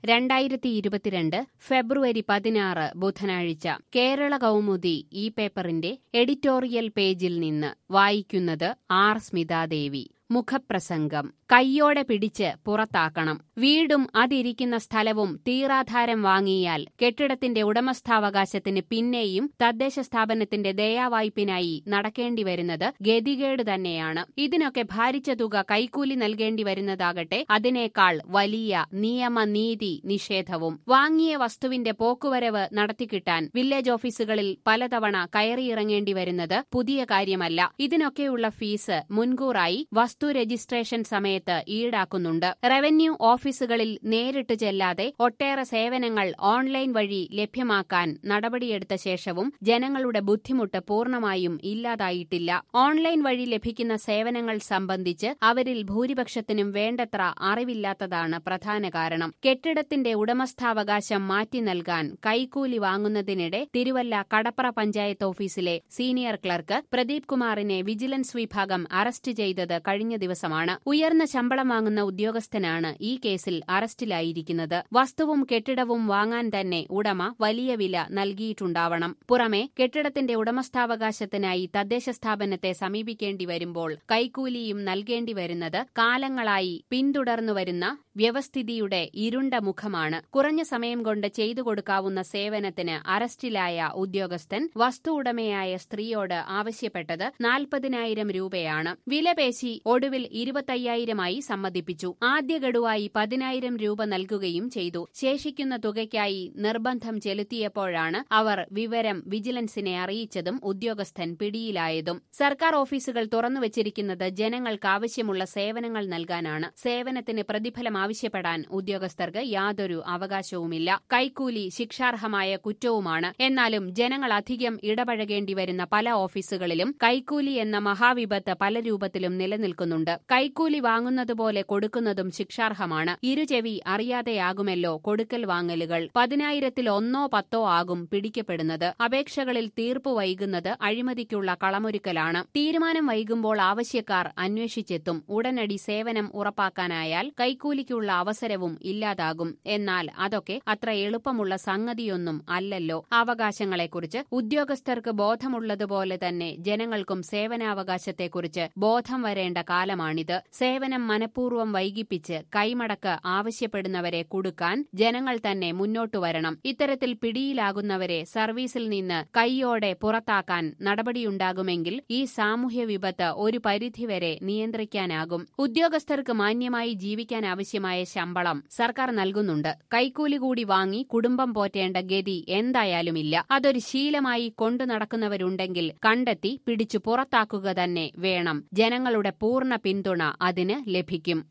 രണ്ടായിരത്തി ഇരുപത്തിരണ്ട് ഫെബ്രുവരി പതിനാറ് ബുധനാഴ്ച കേരള കൗമുദി ഈ പേപ്പറിന്റെ എഡിറ്റോറിയൽ പേജിൽ നിന്ന് വായിക്കുന്നത് ആർ സ്മിതാദേവി മുഖപ്രസംഗം കയ്യോടെ പിടിച്ച് പുറത്താക്കണം വീടും അതിരിക്കുന്ന സ്ഥലവും തീറാധാരം വാങ്ങിയാൽ കെട്ടിടത്തിന്റെ ഉടമസ്ഥാവകാശത്തിന് പിന്നെയും തദ്ദേശ സ്ഥാപനത്തിന്റെ ദയാവായ്പിനായി നടക്കേണ്ടി വരുന്നത് ഗതികേട് തന്നെയാണ് ഇതിനൊക്കെ ഭാരിച്ച തുക കൈക്കൂലി നൽകേണ്ടി വരുന്നതാകട്ടെ അതിനേക്കാൾ വലിയ നിയമനീതി നിഷേധവും വാങ്ങിയ വസ്തുവിന്റെ പോക്കുവരവ് നടത്തിക്കിട്ടാൻ വില്ലേജ് ഓഫീസുകളിൽ പലതവണ കയറിയിറങ്ങേണ്ടി വരുന്നത് പുതിയ കാര്യമല്ല ഇതിനൊക്കെയുള്ള ഫീസ് മുൻകൂറായി വസ്തു രജിസ്ട്രേഷൻ സമയത്ത് ഈടാക്കുന്നുണ്ട് റവന്യൂ ഓഫീസുകളിൽ നേരിട്ട് ചെല്ലാതെ ഒട്ടേറെ സേവനങ്ങൾ ഓൺലൈൻ വഴി ലഭ്യമാക്കാൻ നടപടിയെടുത്ത ശേഷവും ജനങ്ങളുടെ ബുദ്ധിമുട്ട് പൂർണ്ണമായും ഇല്ലാതായിട്ടില്ല ഓൺലൈൻ വഴി ലഭിക്കുന്ന സേവനങ്ങൾ സംബന്ധിച്ച് അവരിൽ ഭൂരിപക്ഷത്തിനും വേണ്ടത്ര അറിവില്ലാത്തതാണ് പ്രധാന കാരണം കെട്ടിടത്തിന്റെ ഉടമസ്ഥാവകാശം മാറ്റി നൽകാൻ കൈക്കൂലി വാങ്ങുന്നതിനിടെ തിരുവല്ല കടപ്പറ പഞ്ചായത്ത് ഓഫീസിലെ സീനിയർ ക്ലർക്ക് പ്രദീപ് കുമാറിനെ വിജിലൻസ് വിഭാഗം അറസ്റ്റ് ചെയ്തത് കഴിഞ്ഞ ദിവസമാണ് ഉയർന്ന ശമ്പളം വാങ്ങുന്ന ഉദ്യോഗസ്ഥനാണ് ഈ കേസിൽ അറസ്റ്റിലായിരിക്കുന്നത് വസ്തുവും കെട്ടിടവും വാങ്ങാൻ തന്നെ ഉടമ വലിയ വില നൽകിയിട്ടുണ്ടാവണം പുറമെ കെട്ടിടത്തിന്റെ ഉടമസ്ഥാവകാശത്തിനായി തദ്ദേശ സ്ഥാപനത്തെ സമീപിക്കേണ്ടി വരുമ്പോൾ കൈക്കൂലിയും നൽകേണ്ടി വരുന്നത് കാലങ്ങളായി പിന്തുടർന്നുവരുന്ന വ്യവസ്ഥിതിയുടെ ഇരുണ്ട മുഖമാണ് കുറഞ്ഞ സമയം കൊണ്ട് ചെയ്തു കൊടുക്കാവുന്ന സേവനത്തിന് അറസ്റ്റിലായ ഉദ്യോഗസ്ഥൻ വസ്തു ഉടമയായ സ്ത്രീയോട് ആവശ്യപ്പെട്ടത് നാൽപ്പതിനായിരം രൂപയാണ് വിലപേശി ഒടുവിൽ ഇരുപത്തയ്യായിരമായി സമ്മതിപ്പിച്ചു ആദ്യ ഗഡുവായി പതിനായിരം രൂപ നൽകുകയും ചെയ്തു ശേഷിക്കുന്ന തുകയ്ക്കായി നിർബന്ധം ചെലുത്തിയപ്പോഴാണ് അവർ വിവരം വിജിലൻസിനെ അറിയിച്ചതും ഉദ്യോഗസ്ഥൻ പിടിയിലായതും സർക്കാർ ഓഫീസുകൾ തുറന്നുവച്ചിരിക്കുന്നത് ജനങ്ങൾക്ക് ആവശ്യമുള്ള സേവനങ്ങൾ നൽകാനാണ് സേവനത്തിന് പ്രതിഫലം ആവശ്യപ്പെടാൻ ഉദ്യോഗസ്ഥർക്ക് യാതൊരു അവകാശവുമില്ല കൈക്കൂലി ശിക്ഷാർഹമായ കുറ്റവുമാണ് എന്നാലും ജനങ്ങൾ അധികം ഇടപഴകേണ്ടി വരുന്ന പല ഓഫീസുകളിലും കൈക്കൂലി എന്ന മഹാവിപത്ത് പല രൂപത്തിലും നിലനിൽക്കുന്നുണ്ട് കൈക്കൂലി വാങ്ങുന്നതുപോലെ കൊടുക്കുന്നതും ശിക്ഷാർഹമാണ് ഇരുചെവി അറിയാതെയാകുമല്ലോ കൊടുക്കൽ വാങ്ങലുകൾ പതിനായിരത്തിൽ ഒന്നോ പത്തോ ആകും പിടിക്കപ്പെടുന്നത് അപേക്ഷകളിൽ തീർപ്പ് വൈകുന്നത് അഴിമതിക്കുള്ള കളമൊരുക്കലാണ് തീരുമാനം വൈകുമ്പോൾ ആവശ്യക്കാർ അന്വേഷിച്ചെത്തും ഉടനടി സേവനം ഉറപ്പാക്കാനായാൽ കൈക്കൂലിക്കുള്ള അവസരവും ഇല്ലാതാകും എന്നാൽ അതൊക്കെ അത്ര എളുപ്പമുള്ള സംഗതിയൊന്നും അല്ലല്ലോ അവകാശങ്ങളെക്കുറിച്ച് ഉദ്യോഗസ്ഥർക്ക് ബോധമുള്ളതുപോലെ തന്നെ ജനങ്ങൾക്കും സേവനാവകാശത്തെക്കുറിച്ച് ബോധം വരേണ്ട കാലമാണിത് സേവനം മനഃപൂർവ്വം വൈകിപ്പിച്ച് കൈമടക്ക് ആവശ്യപ്പെടുന്നവരെ കൊടുക്കാൻ ജനങ്ങൾ തന്നെ മുന്നോട്ടു വരണം ഇത്തരത്തിൽ പിടിയിലാകുന്നവരെ സർവീസിൽ നിന്ന് കൈയോടെ പുറത്താക്കാൻ നടപടിയുണ്ടാകുമെങ്കിൽ ഈ സാമൂഹ്യ വിപത്ത് ഒരു പരിധിവരെ നിയന്ത്രിക്കാനാകും ഉദ്യോഗസ്ഥർക്ക് മാന്യമായി ജീവിക്കാൻ ആവശ്യമായ ശമ്പളം സർക്കാർ നൽകുന്നുണ്ട് കൈക്കൂലി കൂടി വാങ്ങി കുടുംബം പോറ്റേണ്ട ഗതി എന്തായാലുമില്ല അതൊരു ശീലമായി കൊണ്ടു നടക്കുന്നവരുണ്ടെങ്കിൽ കണ്ടെത്തി പിടിച്ചു പുറത്താക്കുക തന്നെ വേണം ജനങ്ങളുടെ പൂർണ്ണ പിന്തുണ അതിന് ലഭിക്കും